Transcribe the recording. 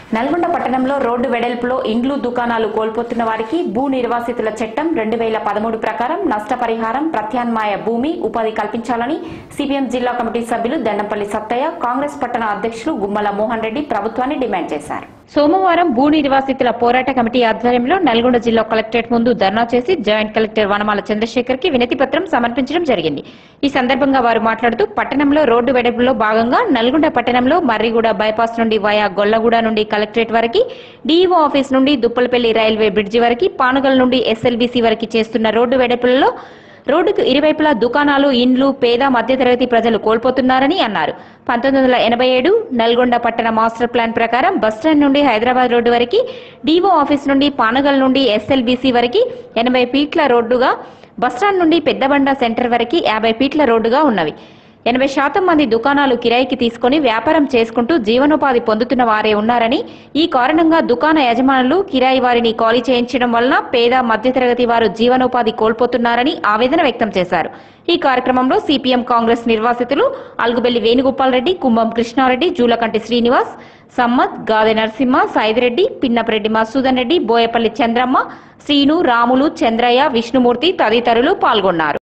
నల్గొండ పట్టణంలో రోడ్డు వెడల్పులో ఇండ్లు దుకాణాలు కోల్పోతున్న వారికి భూ నిర్వాసితుల చట్టం రెండు వేల పదమూడు ప్రకారం నష్టపరిహారం ప్రత్యామ్నాయ భూమి ఉపాధి కల్పించాలని సిపిఎం జిల్లా కమిటీ సభ్యులు దండంపల్లి సత్తయ్య కాంగ్రెస్ పట్టణ అధ్యక్షులు గుమ్మల మోహన్ రెడ్డి ప్రభుత్వాన్ని డిమాండ్ చేశారు సోమవారం భూ నిర్వాసితుల పోరాట కమిటీ ఆధ్వర్యంలో నల్గొండ జిల్లా కలెక్టరేట్ ముందు ధర్నా చేసి జాయింట్ కలెక్టర్ వనమాల చంద్రశేఖర్ కి వినతి పత్రం సమర్పించడం జరిగింది ఈ సందర్భంగా వారు మాట్లాడుతూ పట్టణంలో రోడ్డు వెడల్పులో భాగంగా నల్గొండ పట్టణంలో మర్రిగూడ బైపాస్ నుండి వయా గొల్లగూడ నుండి కలెక్టరేట్ వరకు డీఈఓ ఆఫీస్ నుండి దుప్పలపల్లి రైల్వే బ్రిడ్జి వరకు పానుగల్ నుండి ఎస్ఎల్బీసీ వరకు చేస్తున్న రోడ్డు వెడల్పులలో రోడ్డుకు ఇరువైపులా దుకాణాలు ఇండ్లు పేద మధ్యతరగతి ప్రజలు కోల్పోతున్నారని అన్నారు పంతొమ్మిది వందల ఎనభై ఏడు నల్గొండ పట్టణ మాస్టర్ ప్లాన్ ప్రకారం బస్టాండ్ నుండి హైదరాబాద్ రోడ్డు వరకు డీఓ ఆఫీస్ నుండి పానగల్ నుండి ఎస్ఎల్బీసీ వరకు ఎనభై ఫీట్ల రోడ్డుగా బస్టాండ్ నుండి పెద్దబండ సెంటర్ వరకు యాభై ఫీట్ల రోడ్డుగా ఉన్నవి ఎనభై శాతం మంది దుకాణాలు కిరాయికి తీసుకుని వ్యాపారం చేసుకుంటూ జీవనోపాధి పొందుతున్న వారే ఉన్నారని ఈ కారణంగా దుకాణ యజమానులు కిరాయి వారిని ఖాళీ చేయించడం వలన పేద మధ్యతరగతి వారు జీవనోపాధి కోల్పోతున్నారని ఆవేదన వ్యక్తం చేశారు ఈ కార్యక్రమంలో సిపిఎం కాంగ్రెస్ నిర్వాసితులు అల్గుబెల్లి వేణుగోపాల్ రెడ్డి కుంభం కృష్ణారెడ్డి జూలకంటి శ్రీనివాస్ సమ్మత్ గాదె నరసింహ సైదిరెడ్డి పిన్నపరెడ్డి మసూదన్ రెడ్డి బోయపల్లి చంద్రమ్మ శ్రీను రాములు చంద్రయ్య విష్ణుమూర్తి తదితరులు పాల్గొన్నారు